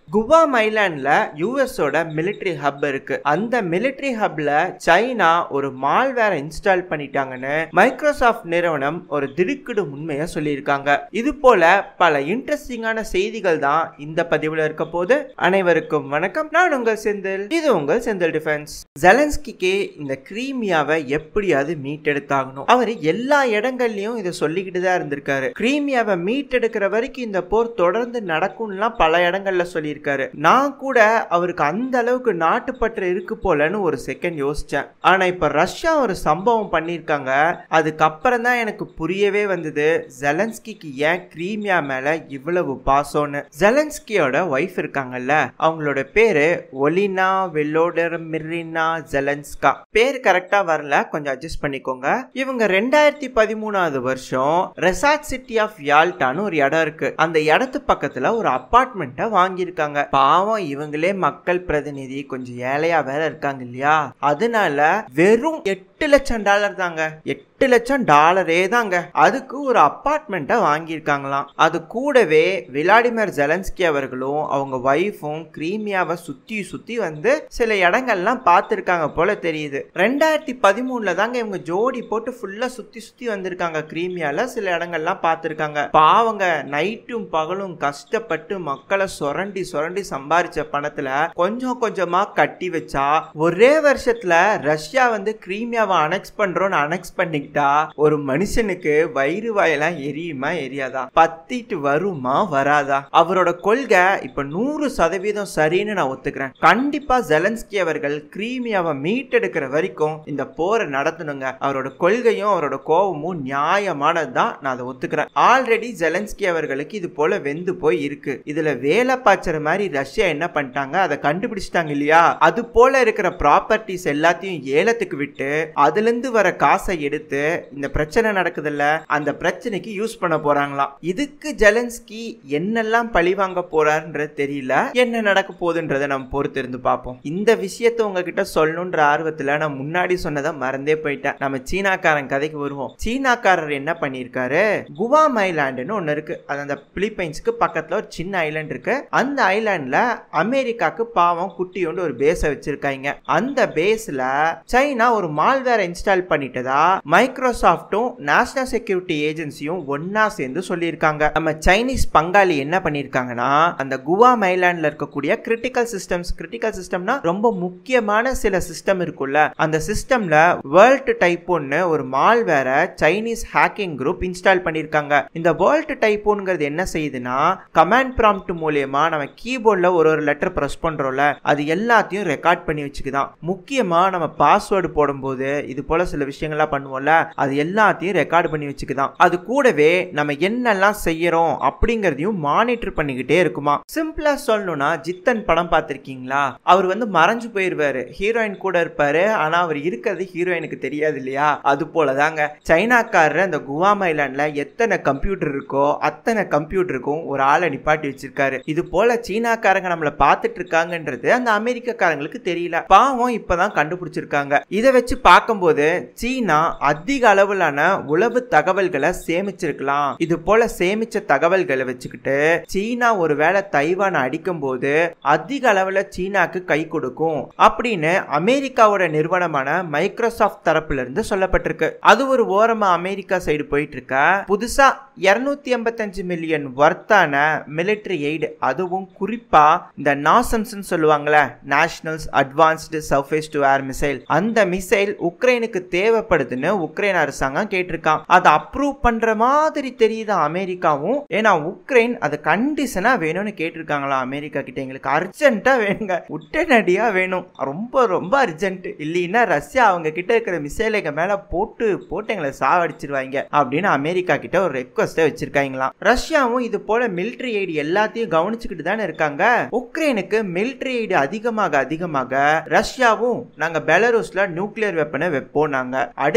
குவாம் ஐலாண்ட்ல யூஎஸோட military hub இருக்கு அந்த military ஹப்ல China ஒரு மால்வேரை இன்ஸ்டால் பண்ணிட்டாங்கன்னு மைக்ரோசாஃப்ட் நிறுவனம் ஒரு திடுக்கிடு உண்மையை சொல்லியிருக்காங்க இது போல பல இன்ட்ரெஸ்டிங்கான செய்திகள் தான் இந்த பதிவுல இருக்க போது அனைவருக்கும் வணக்கம் நான் உங்கள் செந்தில் இது உங்கள் செந்தில் டிஃபென்ஸ் ஜெலன்ஸ்கிக்கு இந்த கிரீமியாவை எப்படியாவது மீட்டெடுத்தாகணும் அவர் எல்லா இடங்கள்லயும் இதை சொல்லிக்கிட்டு தான் இருந்திருக்காரு கிரீமியாவை மீட்டெடுக்கிற வரைக்கும் இந்த போர் தொடர்ந்து நடக்கும்லாம் பல இடங்கள்ல சொல்லியிருக்காரு நான் கூட அவருக்கு அந்த அளவுக்கு நாட்டுப்பற்று இருக்கு போலன்னு ஒரு செகண்ட் யோசிச்சேன் ஆனா இப்ப ரஷ்யா ஒரு சம்பவம் பண்ணியிருக்காங்க அதுக்கப்புறம் தான் எனக்கு புரியவே வந்தது ஜெலன்ஸ்கிக்கு ஏன் கிரீமியா மேல இவ்வளவு பாசம்னு ஜெலன்ஸ்கியோட ஒய்ஃப் இருக்காங்கல்ல அவங்களோட பேரு ஒலினா வெல்லோடர் மிரினா ஜெலன்ஸ்கா பேர் கரெக்டா வரல கொஞ்சம் அட்ஜஸ்ட் பண்ணிக்கோங்க இவங்க ரெண்டாயிரத்தி பதிமூணாவது வருஷம் ரெசார்ட் சிட்டி ஆஃப் யால்டான்னு ஒரு இடம் இருக்கு அந்த இடத்து பக்கத்துல ஒரு அப்பார்ட்மெண்ட்டை வாங்கியிருக்காங்க பாவம் இவங்களே மக்கள் பிரதிநிதி கொஞ்சம் ஏழையா வேற இருக்காங்க இல்லையா அதனால வெறும் எட்டு லட்சம் டாலர் தாங்க எட்டு லட்சம் டாலரே தாங்க அதுக்கு ஒரு அப்பார்ட்மெண்ட்டை வாங்கியிருக்காங்களாம் அது கூடவே விளாடிமிர் ஜெலன்ஸ்கி அவர்களும் அவங்க ஒய்ஃபும் கிரீமியாவை சுத்தி சுத்தி வந்து சில இடங்கள்லாம் பார்த்துருக்காங்க போல தெரியுது ரெண்டாயிரத்தி பதிமூணுல தாங்க இவங்க ஜோடி போட்டு ஃபுல்லா சுத்தி சுத்தி வந்திருக்காங்க கிரீமியால சில இடங்கள்லாம் பார்த்துருக்காங்க பாவங்க நைட்டும் பகலும் கஷ்டப்பட்டு மக்களை சுரண்டி சுரண்டி சம்பாரிச்ச பணத்துல கொஞ்சம் கொஞ்சமா கட்டி வச்சா ஒரே வருஷத்துல ரஷ்யா வந்து கிரீமியாவை அனெக்ஸ் பண்றோம்னு அனெக்ஸ் பண்ணிக்கிட்டா ஒரு மனுஷனுக்கு வயிறு வாயெல்லாம் எரியுமா எரியாதா பத்திட்டு வருமா வராதா அவரோட கொள்கை இப்ப நூறு சதவீதம் சரின்னு நான் ஒத்துக்கிறேன் கண்டிப்பா ஜெலன்ஸ்கி அவர்கள் கிரீமியாவை மீட்டெடுக்கிற வரைக்கும் இந்த போரை நடத்தணுங்க அவரோட கொள்கையும் அவரோட கோபமும் நியாயமானதுதான் நான் அதை ஒத்துக்கிறேன் ஆல்ரெடி ஜெலன்ஸ்கி அவர்களுக்கு இது போல வெந்து போய் இருக்கு இதுல வேலை பாய்ச்சற மாதிரி ரஷ்யா என்ன பண்ணிட்டாங்க அதை கண்டுபிடிச்சிட்டாங்க இல்லையா அது போல இருக்கிற ப்ராப்பர்ட்டிஸ் எல்லாத்தையும் ஏலத்துக்கு விட்டு அதுல இருந்து வர காசை எடுத்து இந்த பிரச்சனை நடக்குதுல்ல அந்த பிரச்சனைக்கு யூஸ் பண்ண போறாங்களாம் இதுக்கு ஜெலன்ஸ்கி என்னெல்லாம் பழி வாங்க போறாருன்றது தெரியல என்ன நடக்க போகுதுன்றதை நம்ம பொறுத்து இருந்து பார்ப்போம் இந்த விஷயத்த உங்ககிட்ட சொல்லணுன்ற ஆர்வத்துல நான் முன்னாடி சொன்னதை மறந்தே போயிட்டேன் நம்ம சீனாக்காரன் கதைக்கு வருவோம் சீனாக்காரர் என்ன பண்ணியிருக்காரு குவாம் ஐலாண்டுன்னு ஒன்று இருக்கு அது அந்த பிலிப்பைன்ஸ்க்கு பக்கத்துல ஒரு சின்ன ஐலாண்ட் இருக்கு அந்த ஐலாண்ட்ல அமெரிக்காக்கு பாவம் குட்டியோண்டு ஒரு பேஸை வச்சிருக்காங்க அந்த பேஸ்ல சைனா ஒரு மால்வேரை இன்ஸ்டால் பண்ணிட்டதா மைக்ரோசாஃப்டும் நேஷனல் செக்யூரிட்டி ஏஜென்சியும் ஒன்னா சேர்ந்து சொல்லியிருக்காங்க நம்ம சைனீஸ் பங்காளி என்ன பண்ணியிருக்காங்கன்னா அந்த குவாம் ஐலாண்ட்ல இருக்கக்கூடிய கிரிட்டிக்கல் சிஸ்டம்ஸ் கிரிட்டிக்கல் சிஸ்டம்னா ரொம்ப முக்கியமான சில சிஸ்டம் இருக்குல்ல அந்த சிஸ்டம்ல வேர்ல்ட் டைப் ஒன்னு ஒரு மால்வேரை சைனீஸ் ஹேக்கிங் குரூப் இன்ஸ்டால் பண்ணியிருக்காங்க இந்த வேர்ல்ட் டைப்போன்ங்கிறது என்ன செய்யுதுன்னா கமாண்ட் ப்ராம்ப்ட் மூலியமா நம்ம கீபோர்ட்ல ஒரு ஒரு லெட்டர் ப்ரெஸ் பண்றோம்ல அது எல்லாத்தையும் ரெக்கார்ட் பண்ணி வச்சுக்குதான் முக்கியமா நம்ம பாஸ்வேர்டு போடும்போது இது போல சில விஷயங்கள்லாம் பண்ணுவோம்ல அது எல்லாத்தையும் ரெக்கார்ட் பண்ணி வச்சுக்குதான் அது கூடவே நம்ம என்னெல்லாம் செய்யறோம் அப்படிங்கறதையும் மானிட்டர் பண்ணிக்கிட்டே இருக்குமா சிம்பிளா சொல்லணும்னா ஜித்தன் படம் பார்த்திருக்கீங்களா அவர் வந்து மறைஞ்சு போயிருவாரு ஹீரோயின் கூட இருப்பாரு ஆனா அவர் இருக்கிறது ஹீரோயினுக்கு தெரியாது இல்லையா அது போலதாங்க சைனாக்காரர் அந்த குவாம் ஐலாண்ட்ல எத்தனை கம்ப்யூட்டர் இருக்கோ அத்தனை கம்ப்யூட்டருக்கும் ஒரு ஆளை நிப்பாட்டி வச்சிருக்காரு இது போல சீனாக்காரங்க நம்மள பார்த்துட்டு இருக்காங்கன்றது அந்த அமெரிக்கக்காரங்களுக்கு தெரியல பாவம் இப்பதான் கண்டுபிடிச்சிருக்காங்க இதை வச்சு பார்க்கும்போது சீனா அதிக அளவிலான உளவு தகவல்களை சேமிச்சிருக்கலாம் இது போல சேமிச்ச தகவல்களை வச்சுக்கிட்டு சீனா ஒருவேளை தைவானை அடிக்கும் போது அதிக அளவுல சீனாக்கு கை கொடுக்கும் அப்படின்னு அமெரிக்காவோட நிறுவனமான மைக்ரோசாஃப்ட் தரப்புல இருந்து சொல்லப்பட்டிருக்கு அது ஒரு ஓரமா அமெரிக்கா சைடு போயிட்டு இருக்க புதுசா இருநூத்தி எண்பத்தஞ்சு மில்லியன் வர்த்தான மிலிட்டரி எய்டு அதுவும் குறிப்பா இந்த நாசம்ஸ் சொல்லுவாங்கல்ல nationals advanced surface to air missile அந்த மிசைல் உக்ரைனுக்கு தேவைப்படுதுன்னு உக்ரைன் அரசாங்கம் கேட்டிருக்கான் அதை அப்ரூவ் பண்ற மாதிரி தெரியுது அமெரிக்காவும் ஏன்னா உக்ரைன் அது கண்டிஷனா வேணும்னு கேட்டிருக்காங்களா அமெரிக்கா கிட்ட எங்களுக்கு அர்ஜென்ட்டா வேணுங்க உடனடியா வேணும் ரொம்ப ரொம்ப அர்ஜென்ட் இல்லைன்னா ரஷ்யா அவங்க கிட்ட இருக்கிற மிசைலை எங்க மேல போட்டு போட்டு எங்களை சாவடிச்சிருவாங்க அப்படின்னு அமெரிக்கா கிட்ட ஒரு ரெக்வஸ்ட வச்சிருக்காங்களாம் ரஷ்யாவும் இது போல மிலிட்டரி எய்டு எல்லாத்தையும் கவனிச்சுக்கிட்டு தானே இருக்காங்க உக்ரைனுக்கு மிலிட்டரி எய்டு அதிகமாக அதிகமாக ரஷ்யாவும் நாங்க பெலரூஸ்ல நியூக்ளியர் வெப்பனை வைப்போம் நாங்க அடுத்த எய்டு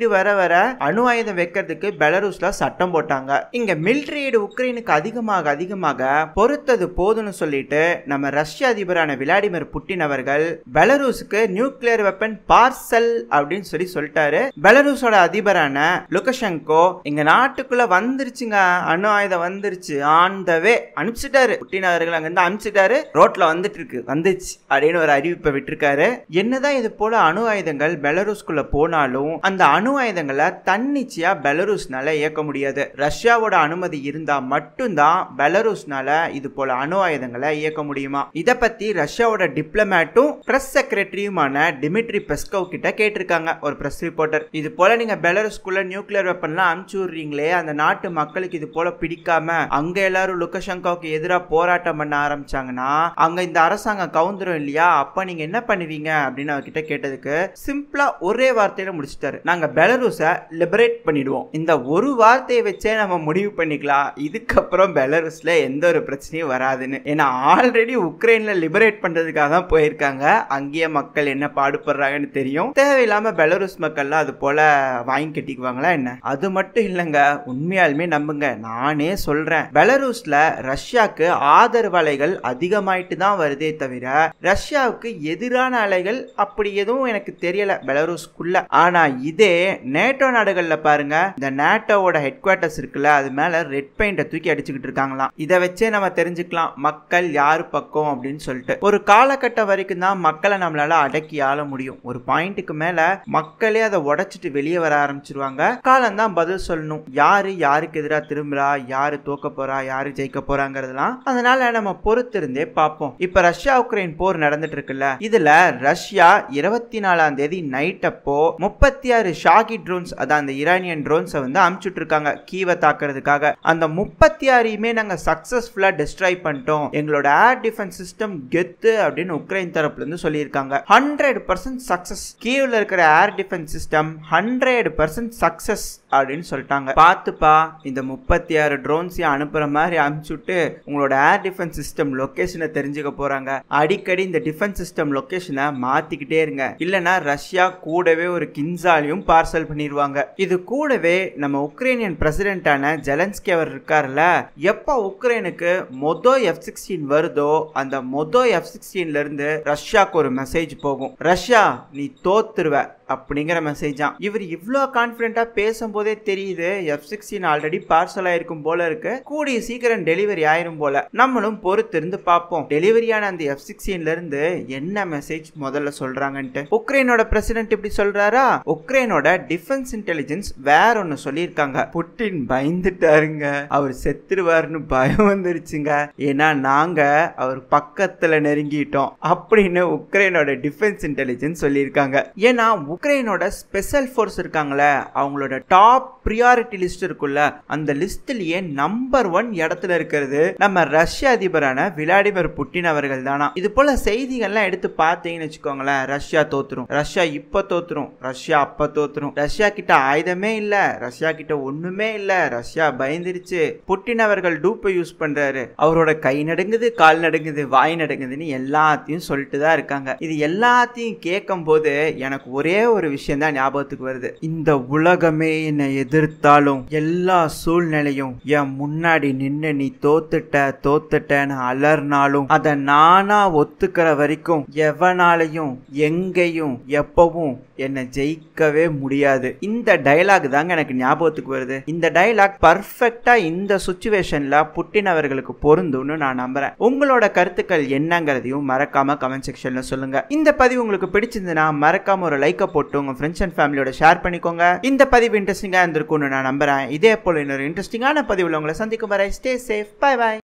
எய்டு வர வர அணு ஆயுதம் வைக்கிறதுக்கு பெலரூஸ்ல சட்டம் போட்டாங்க இங்க மிலிட்ரி எய்டு உக்ரைனுக்கு அதிகமாக அதிகமாக பொறுத்தது போதும்னு சொல்லிட்டு நம்ம ரஷ்ய அதிபரான விளாடிமிர் புட்டின் அவர்கள் பெலரூஸுக்கு நியூக்ளியர் வெப்பன் பார்சல் அப்படின்னு சொல்லி சொல்லிட்டாரு பெலரூஸோட அதிபரான லுகஷங்கோ எங்க நாட்டுக்குள்ள வந்துருச்சுங்க அணு ஆயுதம் வந்துருச்சு ஆன் த வே அனுப்பிச்சிட்டாரு புட்டின் அவர்கள் அங்கிருந்து அனுப்பிச்சிட்டாரு ரோட்ல வந்துட்டு இருக்கு வந்துச்சு அப்படின்னு ஒரு அறிவிப்பை விட்டிருக்காரு என்னதான் இது போல அணு ஆயுதங்கள் பெலரூஸ்குள்ள போனாலும் அந்த அணு ஆயுதங்களை தன்னிச்சையா பெலரூஸ்னால இயக்க முடியாது ரஷ்யாவோட அனுமதி இருந்தா மட்டும்தான் பெலரூஸ்னால இது போல அணு ஆயுதங்களை இயக்க முடியுமா இத பத்தி ரஷ்யாவோட டிப்ளமேட்டும் பிரஸ் செக்ரட்டரியுமான டிமிட்ரி பெஸ்கவ் கிட்ட கேட்டிருக்காங்க ஒரு பிரஸ் ரிப்போர்ட்டர் இது போல நீங்க பெலரூஸ்குள்ள நியூக்ளியர் வெப்பன்லாம் அனுப்பிச்சு விடுறீங்களே அந்த நாட்டு மக்களுக்கு இது போல பிடிக்காம அங்க எல்லாரும் லுக்கஷங்காவுக்கு எதிராக போராட்டம் பண்ண ஆரம்பிச்சாங்கன்னா அங்க இந்த அரசாங்கம் கவுந்துரும் இல்லையா அப்ப நீங்க என்ன பண்ணுவீங்க அப்படின்னு அவர்கிட்ட கேட்டதுக்கு சிம்பிளா ஒரே வார்த்தையில முடிச்சிட்டாரு நாங்க பெலரூஸை லிபரேட் பண்ணிடுவோம் இந்த ஒரு வார்த்தையை வச்சே நம்ம முடிவு பண்ணிக்கலாம் இதுக்கப்புறம் பெலரூஸ்ல எந்த ஒரு பிரச்சனையும் வராதுன்னு ஏன்னா ஆல்ரெடி உக்ரைன்ல லிபரேட் பண்றதுக்காக தான் போயிருக்காங்க அங்கேயே மக்கள் என்ன பாடுபடுறாங்கன்னு தெரியும் தேவையில்லாம பெலரூஸ் மக்கள்லாம் அது போல வாங்கி கட்டிக்குவாங்களா என்ன அது மட்டும் இல்லைங்க உண்மையாலுமே நம்புங்க நானே சொல்றேன் பெலரூஸ்ல ரஷ்யாக்கு ஆதரவு அலைகள் அதிகமாயிட்டு தான் வருதே தவிர ரஷ்யாவுக்கு எதிரான அலைகள் அப்படி எதுவும் எனக்கு தெரியல பெலரூஸ்க்குள்ள ஆனா இதே நேட்டோ நாடுகள்ல பாருங்க இந்த நேட்டோவோட ஹெட் குவார்ட்டர்ஸ் இருக்குல்ல அது மேல ரெட் பெயிண்ட தூக்கி அடிச்சுக்கிட்டு இருக்காங்களாம் இதை வச்சே நம்ம தெரிஞ்சுக்கலாம் மக்கள் யாரு பக்கம் அப்படின்னு சொல்லிட்டு ஒரு காலகட்டம் வரைக்கும் தான் மக்களை நம்மளால அடக்கி ஆள முடியும் ஒரு பாயிண்ட்டுக்கு மேல மக்களே அதை உடைச்சிட்டு வெளியே வர ஆரம்பிச்சிருவாங்க காலம் தான் பதில் சொல்லணும் யாரு யாருக்கு எதிராக திரும்புறா யாரு தோக்க போறா யாரு ஜெயிக்க போறாங்கிறதுலாம் அதனால நம்ம பொறுத்திருந்தே பார்ப்போம் இப்ப ரஷ்யா உக்ரைன் போர் நடந்துட்டு இருக்குல்ல இதுல ரஷ்யா இருபத்தி நாலாம் தேதி நைட் அப்போ முப்பத்தி ஆறு ஷாகி ட்ரோன்ஸ் அதான் அந்த ஈரானியன் ட்ரோன்ஸை வந்து அமுச்சுட்டு இருக்காங்க கீவை தாக்குறதுக்காக அந்த முப்பத்தி ஆறையுமே நாங்க சக்சஸ்ஃபுல்லா டிஸ்ட்ராய் பண்ணிட்டோம் எங்களோட ஏர் டிஃபென்ஸ் சிஸ்டம் கெத்து அப்படின்னு உக்ரைன் தரப்புல இருந்து சொல்லியிருக்காங்க ஹண்ட்ரட் பர்சன்ட் சக்சஸ் கீவ்ல இருக்கிற air defence system hundred percent success அப்படின்னு சொல்லிட்டாங்க பார்த்துப்பா இந்த முப்பத்தி ஆறு ட்ரோன்ஸையும் அனுப்புற மாதிரி அனுப்பிச்சுட்டு உங்களோட ஏர் டிஃபென்ஸ் சிஸ்டம் லொகேஷனை தெரிஞ்சுக்க போறாங்க அடிக்கடி இந்த டிஃபென்ஸ் சிஸ்டம் லொகேஷனை மாத்திக்கிட்டே இருங்க இல்லனா ரஷ்யா கூடவே ஒரு கின்சாலையும் பார்சல் பண்ணிடுவாங்க இது கூடவே நம்ம உக்ரைனியன் பிரசிடென்டான ஜெலன்ஸ்கி அவர் இருக்கார்ல எப்போ உக்ரைனுக்கு மொதோ எஃப் சிக்ஸ்டீன் வருதோ அந்த மொதோ எஃப் சிக்ஸ்டீன்ல இருந்து ரஷ்யாவுக்கு ஒரு மெசேஜ் போகும் ரஷ்யா நீ தோத்துருவ அப்படிங்கிற மெசேஜா இவர் இவ்வளோ கான்ஃபிடென்ட்டா பேசும்போதே தெரியுது எஃப் சிக்ஸ்டீன் ஆல்ரெடி பார்சல் ஆயிருக்கும் போல இருக்கு கூடிய சீக்கிரம் டெலிவரி ஆயிரும் போல நம்மளும் பொறுத்திருந்து பார்ப்போம் டெலிவரியான அந்த எஃப் சிக்ஸ்டீன்ல இருந்து என்ன மெசேஜ் முதல்ல சொல்றாங்கன்ட்டு உக்ரைனோட பிரசிடென்ட் இப்படி சொல்றாரா உக்ரைனோட டிஃபென்ஸ் இன்டெலிஜென்ஸ் வேற ஒன்னு சொல்லியிருக்காங்க புட்டின் பயந்துட்டாருங்க அவர் செத்துருவாருன்னு பயம் வந்துருச்சுங்க ஏன்னா நாங்க அவர் பக்கத்துல நெருங்கிட்டோம் அப்படின்னு உக்ரைனோட டிஃபென்ஸ் இன்டெலிஜென்ஸ் சொல்லியிருக்காங்க ஏன்னா உக்ரைனோட ஸ்பெஷல் ஃபோர்ஸ் இருக்காங்களே அவங்களோட டாப் ப்ரியாரிட்டி லிஸ்ட் இருக்குல்ல அந்த லிஸ்ட்லயே நம்பர் ஒன் இடத்துல இருக்கிறது நம்ம ரஷ்ய அதிபரான விளாடிமிர் புட்டின் அவர்கள் தானா இது போல செய்திகள்லாம் எடுத்து பார்த்தீங்கன்னு வச்சுக்கோங்களேன் ரஷ்யா தோத்துரும் ரஷ்யா இப்ப தோத்துரும் ரஷ்யா அப்ப தோத்துரும் ரஷ்யா கிட்ட ஆயுதமே இல்ல ரஷ்யா கிட்ட ஒண்ணுமே இல்ல ரஷ்யா பயந்துருச்சு புட்டின் அவர்கள் டூப்பை யூஸ் பண்றாரு அவரோட கை நடுங்குது கால் நடுங்குது வாய் நடுங்குதுன்னு எல்லாத்தையும் சொல்லிட்டு தான் இருக்காங்க இது எல்லாத்தையும் கேட்கும் போது எனக்கு ஒரே ஒரு விஷயம் தான் ஞாபகத்துக்கு வருது இந்த உலகமே என்னை எதிர்த்தாலும் எல்லா சூழ்நிலையும் என் முன்னாடி நின்று நீ தோத்துட்ட தோத்துட்டன்னு அலர்னாலும் அதை நானா ஒத்துக்கிற வரைக்கும் எவனாலையும் எங்கேயும் எப்பவும் என்னை ஜெயிக்கவே முடியாது இந்த டைலாக் தாங்க எனக்கு ஞாபகத்துக்கு வருது இந்த டைலாக் பர்ஃபெக்டா இந்த சுச்சுவேஷன்ல புட்டின் அவர்களுக்கு பொருந்தும்னு நான் நம்புறேன் உங்களோட கருத்துக்கள் என்னங்கிறதையும் மறக்காம கமெண்ட் செக்ஷன்ல சொல்லுங்க இந்த பதிவு உங்களுக்கு பிடிச்சிருந்ததுன்னா மறக்காம ஒரு லைக்கை போட்டு உங்க ஃப்ரெண்ட்ஸ் அண்ட் ஃபேமிலியோட ஷேர் பண்ணிக்கோங்க இந்த பதிவு இன்ட்ரெஸ்டிங்கா இருந்திருக்கும்னு நான் நம்புறேன் இதே போல இன்னொரு இன்ட்ரெஸ்டிங்கான பதிவுல உங்களை சந்திக்கும் வரை ஸ்டே சேஃப் பை பை